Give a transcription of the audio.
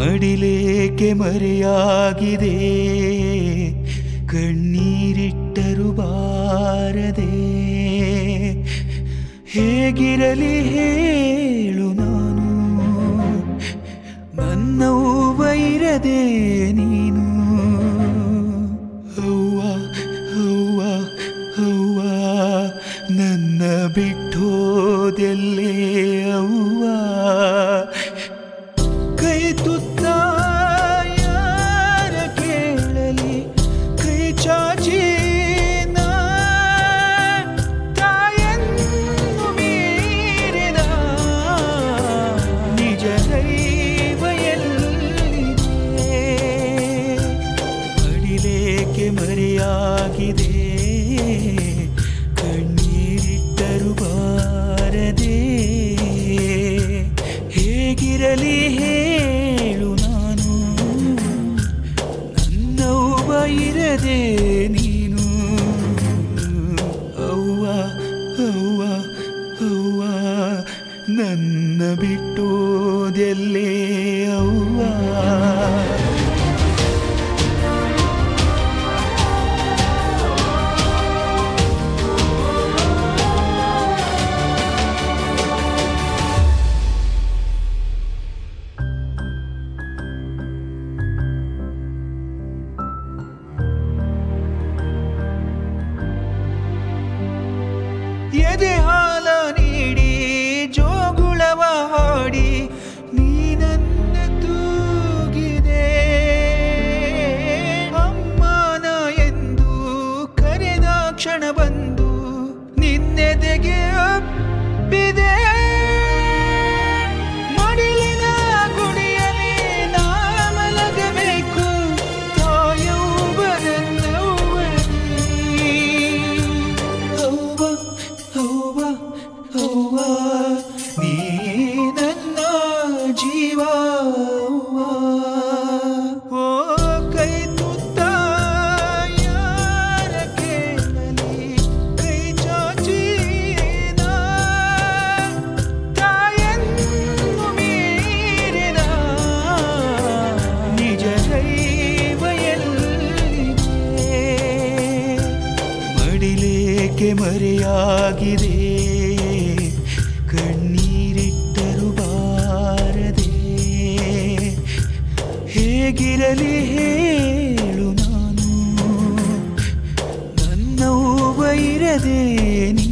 ಮಡಿಲೇಕೆ ಮರೆಯಾಗಿದೆ ಕಣ್ಣೀರಿಟ್ಟರು ಬಾರದೆ ಹೇಗಿರಲಿ ಹೇಳು ನಾನು ನನ್ನವ್ವ ಇರದೆ ನೀನು ಅವ್ವ ಅವ್ವ ಅವ್ವ ನನ್ನ ಬಿಟ್ಟೋದೆಲ್ಲೇ ಅವ್ವ ಕೈ ತುತ್ತ ಯಾರ ಕೇಳಲಿ ಕೈ ಚಾಚಿ ನಾ ತಾಯನ್ನು ಮೀರಿದ ನಿಜ ದೈವ ಎಲ್ಲಿದೆ ಮಡಿಲೇಕೆ ಮರೆಯಾಗಿದೆ ಕಣ್ಣೀರಿಟ್ಟರು ಬಾರದೆ ಹೇಗಿರಲಿ ಹೇಳು ನಾನು ನನ್ನವ್ವ ಇರದೆ ನೀನು ಅವ್ವ ಅವ್ವ ಅವ್ವ ನನ್ನ ಬಿಟ್ಟೋದೆಲ್ಲೇ ಅವ್ವ ಎದೆ ಹಾಲ ನೀಡಿ ಜೋಗುಳವ ಹಾಡಿ ನೀನನ್ನ ತೂಗಿದೆ ಅಮ್ಮನ ಎಂದು ಕರೆದ ಕ್ಷಣ ಬಂದು ನಿನ್ನೆದೆಗೆ ಅಪ್ಪಿದೆ ಮಡಿಲಿನ ಗುಡಿಯಲ್ಲಿ ನಾ ಮಲಗಬೇಕು ತಾಯವ್ವನನ್ನವ್ವನೇ. ಅವ್ವ ಅವ್ವ ಅವ್ವ ನೀ ನನ್ನ ಜೀವ ಅವ್ವ. ಓ ಕೈ ತುತ್ತ ಯಾರ ಕೇಳಲಿ ಕೈ ಚಾಚಿ ನಾ ತಾಯನ್ನು ಮೀರಿದ ನಿಜ ದೈವ ಎಲ್ಲಿದೆ ಮಡಿಲೇಕೆ ಮರೆಯಾಗಿದೆ ಕಣ್ಣೀರಿಟ್ಟರು ಬಾರದೆ ಹೇಗಿರಲಿ ಹೇಳು ನಾನು ನನ್ನವ್ವ ಇರದೆ ನೀ